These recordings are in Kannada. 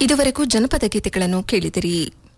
ಇದುವರೆಗೂ ಜನಪದ ಗೀತೆಗಳನ್ನು ಕೇಳಿದಿರಿ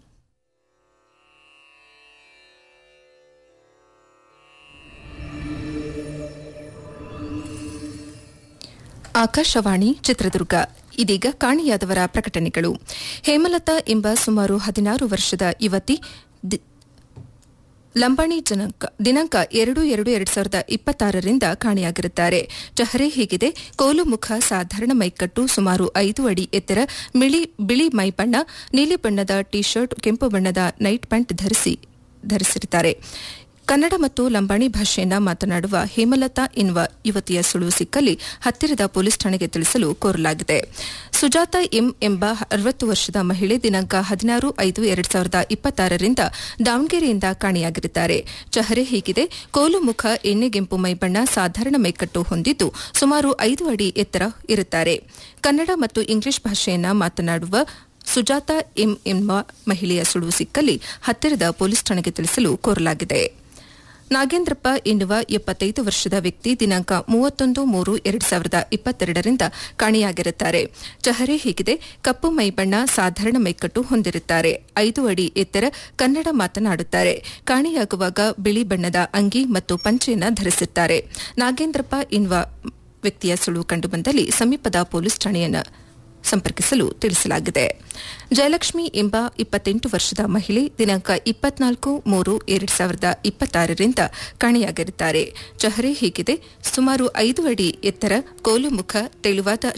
ಆಕಾಶವಾಣಿ ಚಿತ್ರದುರ್ಗ ಇದೀಗ ಕಾಣಿಯಾದವರ ಪ್ರಕಟಣೆಗಳು ಹೇಮಲತಾ ಎಂಬ ಸುಮಾರು ಹದಿನಾರು ವರ್ಷದ ಯುವತಿ ದಿ- ಲಂಬಾಣಿ ಜನಾಂಕ ದಿನಾಂಕ ಎರಡು ಎರಡು ಎರಡ್ ಸಾವಿರದ ಇಪ್ಪತ್ತಾರರಿಂದ ಕಾಣೆಯಾಗಿರುತ್ತಾರೆ ಚಹರೆ ಹೀಗಿದೆ ಕೋಲು ಮುಖ ಸಾಧಾರಣ ಮೈಕಟ್ಟು ಸುಮಾರು ಐದು ಅಡಿ ಎತ್ತರ ಮಿಳಿ ಬಿಳಿ ಮೈ ಬಣ್ಣ ನೀಲಿ ಬಣ್ಣದ ಟಿ ಶರ್ಟ್ ಕೆಂಪು ಬಣ್ಣದ ನೈಟ್ ಪ್ಯಾಂಟ್ ಧರಿಸಿ ಧರಿಸಿರುತ್ತಾರೆ ಕನ್ನಡ ಮತ್ತು ಲಂಬಾಣಿ ಭಾಷೆಯನ್ನ ಮಾತನಾಡುವ ಹೇಮಲತಾ ಎನ್ನುವ ಯುವತಿಯ ಸುಳುವು ಸಿಕ್ಕಲ್ಲಿ ಹತ್ತಿರದ ಪೊಲೀಸ್ ಠಾಣೆಗೆ ತಿಳಿಸಲು ಕೋರಲಾಗಿದೆ ಸುಜಾತ ಎಂ ಎಂಬ ಅರವತ್ತು ವರ್ಷದ ಮಹಿಳೆ ದಿನಾಂಕ ಹದಿನಾರು ಐದು ಎರಡ್ ಸಾವಿರದ ಇಪ್ಪತ್ತಾರರಿಂದ ದಾವಣಗೆರೆಯಿಂದ ಕಾಣೆಯಾಗಿರುತ್ತಾರೆ ಚಹರೆ ಹೀಗಿದೆ ಕೋಲು ಮುಖ ಎಣ್ಣೆಗೆಂಪು ಮೈಬಣ್ಣ ಸಾಧಾರಣ ಮೈಕಟ್ಟು ಹೊಂದಿದ್ದು ಸುಮಾರು ಐದು ಅಡಿ ಎತ್ತರ ಇರುತ್ತಾರೆ ಕನ್ನಡ ಮತ್ತು ಇಂಗ್ಲಿಷ್ ಭಾಷೆಯನ್ನ ಮಾತನಾಡುವ ಸುಜಾತ ಎಂ ಎಂಬ ಮಹಿಳೆಯ ಸುಳುವು ಸಿಕ್ಕಲ್ಲಿ ಹತ್ತಿರದ ಪೊಲೀಸ್ ಠಾಣೆಗೆ ತಿಳಿಸಲು ಕೋರಲಾಗಿದೆ ನಾಗೇಂದ್ರಪ್ಪ ಎನ್ನುವ ಎಪ್ಪತ್ತೈದು ವರ್ಷದ ವ್ಯಕ್ತಿ ದಿನಾಂಕ ಮೂವತ್ತೊಂದು ಮೂರು ಎರಡು ಸಾವಿರದ ಇಪ್ಪತ್ತೆರಡರಿಂದ ಕಾಣೆಯಾಗಿರುತ್ತಾರೆ ಚಹರೆ ಹೀಗಿದೆ ಕಪ್ಪು ಮೈಬಣ್ಣ ಸಾಧಾರಣ ಮೈಕಟ್ಟು ಹೊಂದಿರುತ್ತಾರೆ ಐದು ಅಡಿ ಎತ್ತರ ಕನ್ನಡ ಮಾತನಾಡುತ್ತಾರೆ ಕಾಣೆಯಾಗುವಾಗ ಬಿಳಿ ಬಣ್ಣದ ಅಂಗಿ ಮತ್ತು ಪಂಚೆಯನ್ನ ಧರಿಸಿರುತ್ತಾರೆ ನಾಗೇಂದ್ರಪ್ಪ ಎನ್ನುವ ವ್ಯಕ್ತಿಯ ಸುಳುವು ಕಂಡುಬಂದಲ್ಲಿ ಸಮೀಪದ ಪೊಲೀಸ್ ಠಾಣೆಯನ್ನು ಸಂಪರ್ಕಿಸಲು ತಿಳಿಸಲಾಗಿದೆ ಜಯಲಕ್ಷ್ಮಿ ಎಂಬ ಇಪ್ಪತ್ತೆಂಟು ವರ್ಷದ ಮಹಿಳೆ ದಿನಾಂಕ ಇಪ್ಪತ್ನಾಲ್ಕು ಮೂರು ಎರಡು ಸಾವಿರದ ಇಪ್ಪತ್ತಾರರಿಂದ ಕಾಣೆಯಾಗಿರುತ್ತಾರೆ ಚಹರೆ ಹೀಗಿದೆ ಸುಮಾರು ಐದು ಅಡಿ ಎತ್ತರ ಕೋಲು ಮುಖ ತೆಳುವಾದ